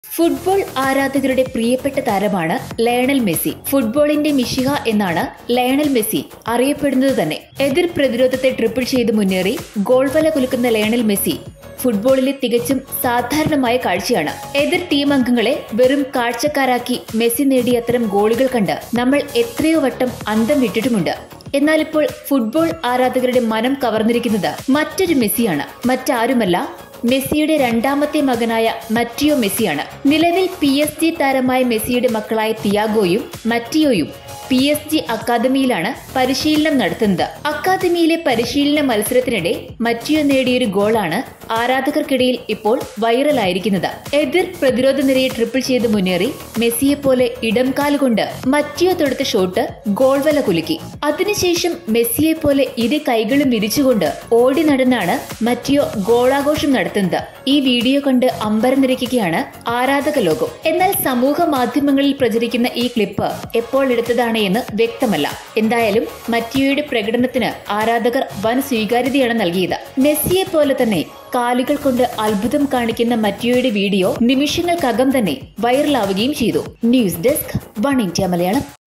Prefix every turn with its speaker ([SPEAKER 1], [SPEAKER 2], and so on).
[SPEAKER 1] football ആരാധകരുടെ പ്രിയപ്പെട്ട താരമാണ് ലയണൽ മെസ്സി ഫുട്ബോളിന്റെ മിഷിഹ എന്നാണ് ലയണൽ മെസ്സി അറിയപ്പെടുന്നത് തന്നെ എതിർ പ്രതിരോധത്തെ ട്രിപ്പിൾ ചെയ്ത് മുന്നേറി ഗോൾ വല കുലുക്കുന്ന ലയണൽ മെസ്സി ഫുട്ബോളിലെ തികച്ചും സാധാരണമായ കാഴ്ചയാണ് എതിർ ടീം അംഗങ്ങളെ വെറും കാഴ്ചക്കാരാക്കി മെസ്സി നേടിയ അത്തരം ഗോളുകൾ കണ്ട് നമ്മൾ എത്രയോ വട്ടം അന്തം വിട്ടിട്ടുമുണ്ട് എന്നാൽ ഇപ്പോൾ ഫുട്ബോൾ ആരാധകരുടെ മനം കവർന്നിരിക്കുന്നത് മറ്റൊരു മെസ്സിയാണ് മറ്റാരുമല്ല മെസ്സിയുടെ രണ്ടാമത്തെ മകനായ മറ്റിയോ മെസ്സിയാണ് നിലവിൽ പി എസ് ജി താരമായ മെസ്സിയുടെ മക്കളായ തിയാഗോയും മറ്റിയോയും പി എസ് ജി അക്കാദമിയിലാണ് പരിശീലനം നടത്തുന്നത് അക്കാദമിയിലെ പരിശീലന മത്സരത്തിനിടെ മറ്റിയോ നേടിയൊരു ഗോളാണ് ആരാധകർക്കിടയിൽ ഇപ്പോൾ വൈറലായിരിക്കുന്നത് എതിർ പ്രതിരോധ നിരയെ ട്രിപ്പിൾ ചെയ്ത് മുന്നേറി മെസ്സിയെ പോലെ ഇടം കാലുകൊണ്ട് മറ്റിയോ തൊടുത്ത ഷോട്ട് ഗോൾ വല കുലുക്കി അതിനുശേഷം മെസ്സിയെ പോലെ ഇരു കൈകളും വിരിച്ചുകൊണ്ട് ഓടി നടന്നാണ് മറ്റിയോ ഗോളാഘോഷം നടത്തുന്നത് ഈ വീഡിയോ കണ്ട് അമ്പരന്നിരിക്കുകയാണ് ആരാധക ലോകം എന്നാൽ സമൂഹ മാധ്യമങ്ങളിൽ പ്രചരിക്കുന്ന ഈ ക്ലിപ്പ് എപ്പോൾ എടുത്തതാണ് എന്ന് വ്യക്തമല്ല എന്തായാലും മറ്റിയോയുടെ പ്രകടനത്തിന് ആരാധകർ വൻ സ്വീകാര്യതയാണ് നൽകിയത് മെസ്സിയെ പോലെ തന്നെ കാലുകൾ കൊണ്ട് അത്ഭുതം കാണിക്കുന്ന മറ്റിയോയുടെ വീഡിയോ നിമിഷങ്ങൾക്കകം തന്നെ വൈറലാവുകയും ചെയ്തു news desk one India Malayalam